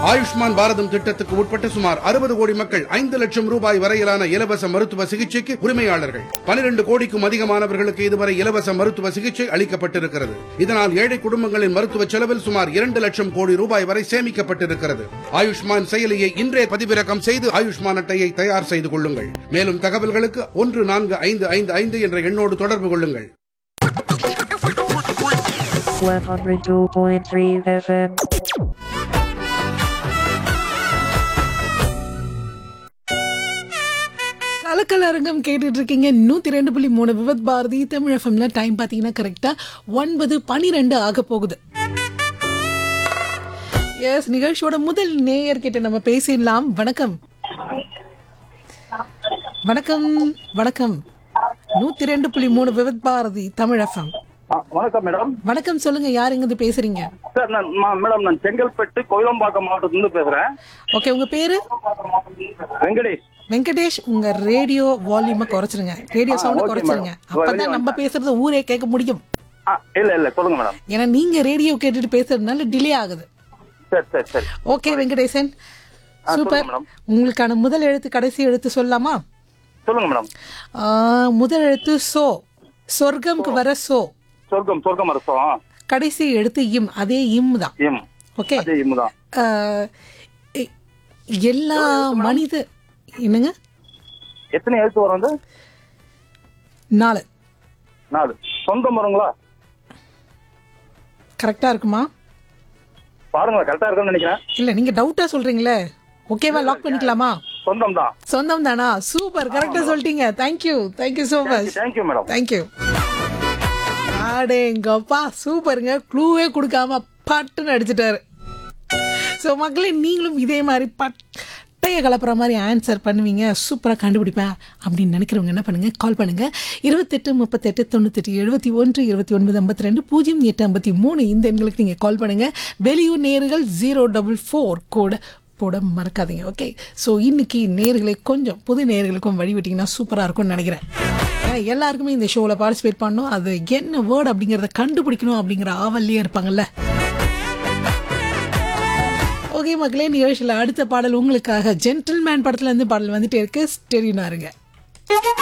ஆயுஷ்மான் பாரதம் திட்டத்துக்கு உட்பட்ட சுமார் அறுபது கோடி மக்கள் ஐந்து லட்சம் ரூபாய் வரையிலான இலவச மருத்துவ சிகிச்சைக்கு உரிமையாளர்கள் பனிரெண்டு கோடிக்கும் அதிகமானவர்களுக்கு இதுவரை இலவச மருத்துவ சிகிச்சை அளிக்கப்பட்டிருக்கிறது இதனால் ஏழை குடும்பங்களின் மருத்துவ செலவில் சுமார் இரண்டு லட்சம் கோடி ரூபாய் வரை சேமிக்கப்பட்டிருக்கிறது ஆயுஷ்மான் செயலியை இன்றே பதிவிறக்கம் செய்து ஆயுஷ்மான் அட்டையை தயார் செய்து கொள்ளுங்கள் மேலும் தகவல்களுக்கு ஒன்று நான்கு ஐந்து ஐந்து ஐந்து என்ற எண்ணோடு தொடர்பு கொள்ளுங்கள் 102.3 FM. கலக்கல் அரங்கம் கேட்டுட்டு இருக்கீங்க நூத்தி ரெண்டு புள்ளி மூணு விவத் பாரதி தமிழ் எஃப்எம்ல டைம் பாத்தீங்கன்னா கரெக்டா ஒன்பது பனிரெண்டு ஆக போகுது எஸ் நிகழ்ச்சியோட முதல் நேயர்கிட்ட நம்ம பேசிடலாம் வணக்கம் வணக்கம் வணக்கம் நூத்தி ரெண்டு புள்ளி மூணு விவத் பாரதி தமிழ் எஃப்எம் ஆ, வணக்கம் மேடம் வணக்கம் சொல்லுங்க யார் இருந்து பேசுறீங்க சார் நான் மா- மேடம் நான் செங்கல்பட்டு கோயிலம்பாக்கம் மாவட்டத்திலிருந்து பேசுறேன் ஓகே உங்க பேரு வெங்கடேஷ் வெங்கடேஷ் உங்க ரேடியோ வால்யூமை குறைச்சிருங்க ரேடியோ சவுண்ட் okay, குறைச்சிருங்க madam. அப்பதான் வெளிய நம்ம பேசுறது ஊரே கேட்க முடியும் ஆ, இல்ல இல்ல சொல்லுங்க மேடம் ஏன்னா நீங்க ரேடியோ கேட்டுட்டு பேசுறதுனால டிலே ஆகுது சரி சரி சரி ஓகே வெங்கடேசன் ஆ, சூப்பர் சொல்லுங்க மேடம். உங்களுக்கான முதல் எழுத்து கடைசி எழுத்து சொல்லலாமா சொல்லுங்க மேடம் ஆ, முதல் எழுத்து சோ சொர்க்கம்க்கு வர சோ சொர்க்கம் சொர்க்கம் அரசம் கடைசி எழுத்து இம் அதே இம் தான் எம் ஓகே அதே இம்முதான் ஆ, எ- எல்லா மனித என்னங்க எத்தனை எழுத்து வரும் வந்து நாலு நாலு சொந்தம் வருங்களா கரெக்டா இருக்குமா பாருங்களா கரெக்டா இருக்குன்னு நினைக்கிறேன் இல்ல நீங்க டவுட்டா சொல்றீங்களே ஓகேவா லாக் பண்ணிக்கலாமா சொந்தம் தான் சொந்தம் தானா சூப்பர் கரெக்டா சொல்லிட்டீங்க thank you thank you so much thank you madam thank you அடேங்கப்பா சூப்பருங்க க்ளூவே கொடுக்காம பட்டுன்னு அடிச்சிட்டாரு ஸோ மக்களே நீங்களும் இதே மாதிரி பட்டைய கலப்புற மாதிரி ஆன்சர் பண்ணுவீங்க சூப்பராக கண்டுபிடிப்பேன் அப்படின்னு நினைக்கிறவங்க என்ன பண்ணுங்க கால் பண்ணுங்க இருபத்தெட்டு முப்பத்தெட்டு தொண்ணூத்தெட்டு எழுபத்தி ஒன்று இருபத்தி ஒன்பது ஐம்பத்தி ரெண்டு பூஜ்ஜியம் எட்டு ஐம்பத்தி மூணு இந்த எண்களுக்கு நீங்கள் கால் பண்ணுங்க வெளியூர் நேர்கள் ஜீரோ டபுள் ஃபோர் கூட போட மறக்காதீங்க ஓகே ஸோ இன்னைக்கு நேர்களை கொஞ்சம் புது நேர்களுக்கும் வழிவிட்டிங்கன்னா சூப்பராக இருக்கும்னு நினைக்கிறேன் ஏன்னா எல்லாருக்குமே இந்த ஷோவில் பார்ட்டிசிபேட் பண்ணணும் அது என்ன வேர்டு அப்படிங்கிறத கண்டுபிடிக்கணும் அப்படிங்கிற ஆவல்லையே இருப்பாங்கல்ல ஓகே மக்களே நிகழ்ச்சியில் அடுத்த பாடல் உங்களுக்காக ஜென்டில்மேன் படத்துல இருந்து பாடல் வந்துட்டே இருக்கு ஸ்டெரினாருங்க